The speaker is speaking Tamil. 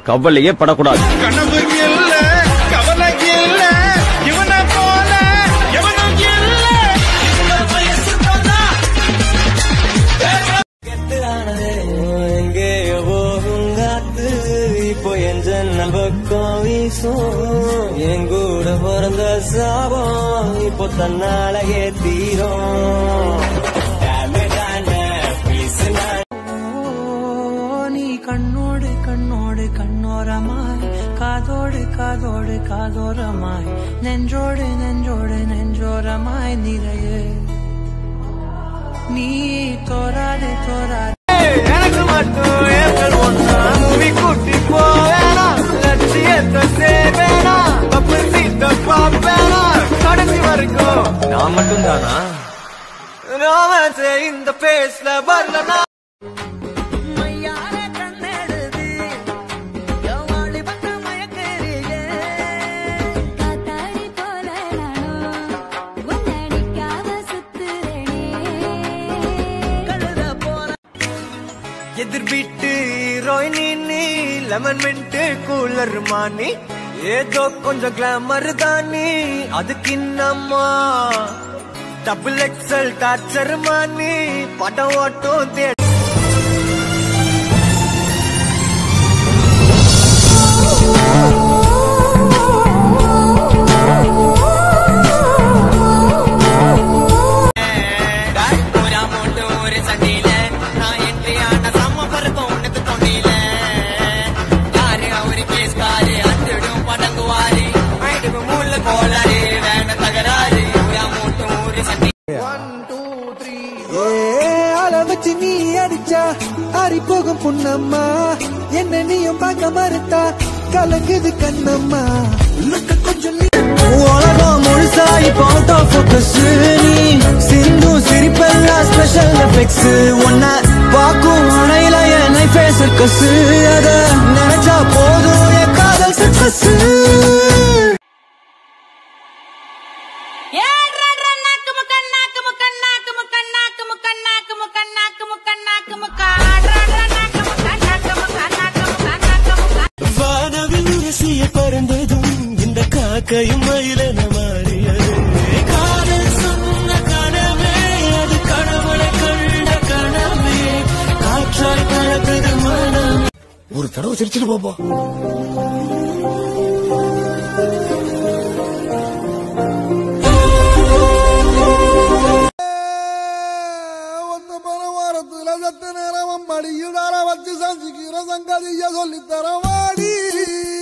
கவலையே படக்கூடாது கனவு இல்ல கவலை இல்ல இவன போல எவனும் இல்ல எங்கேயோ போகும் காத்து இப்போ என் ஜன்னல் பக்கம் வீசும் என் கூட பிறந்த சாபம் இப்போ தன்னாலேயே தீரும் தானே தானே பேசுனா நீ கண்ணோடு கண்ணோடு கண்ணோரமாய் காதோடு காதோடு காதோரமாய் நெஞ்சோடு நெஞ்சோடு நெஞ்சோரமாய் நிறைய நீ தோராது தோராது எனக்கு மட்டும் ஏப்ரல் ஒன்னா மூவி கூட்டி போவேனா லட்சியத்தை சேவேனா பப்பு சீட்ட பாப்பேனா கடைசி வரைக்கும் நான் மட்டும் தானா ராமசே இந்த பேஸ்ல வரலனா மையார கண்ணெடுது எவாளி பக்க மயக்கறியே காத்தாடி போல நானும் உன்னடிக்காத சுத்துறேனே கழுத போற எதிர் வீட்டு ஹீரோயினி நீ லெமன் மின்ட் கூலர் மானி ஏதோ கொஞ்சம் கிளாமர் தானி அதுக்கு இன்னம்மா டபுள் எக்ஸல் டார்ச்சர் மானி படம் ஓட்டும் தே வச்சு நீ அடிச்சா ஆறி போகும் புண்ணம்மா என்ன நீயும் பார்க்க மறுத்தா கலங்குது கண்ணம்மா லுக்க கொஞ்சம் நீ உலகம் முழுசா இப்போ அவுட் ஆஃப் ஃபோக்கஸ் நீ சிந்து சிரிப்பெல்லாம் ஸ்பெஷல் எஃபெக்ட்ஸ் ஒன்ன பாக்கும் அணையில என்னை ஃபேஸ் கசு அத நினைச்சா போதும் என் காதல் சக்சஸ் வானவில் ரசிய பறந்ததும் இந்த காக்கையும் மயிலென மாறியது காதல் சொன்ன கனவே அது கடவுளை கண்ட கனவே காற்றாய் பழகுது மனம் ஒரு தடவை சிரிச்சிட்டு போப்போ ஒத்த போன வாரத்துல சத்த நேரம் மடியுடார வச்சு சஞ்சிக்கிற சங்கதிய சொல்லித்தர வாடி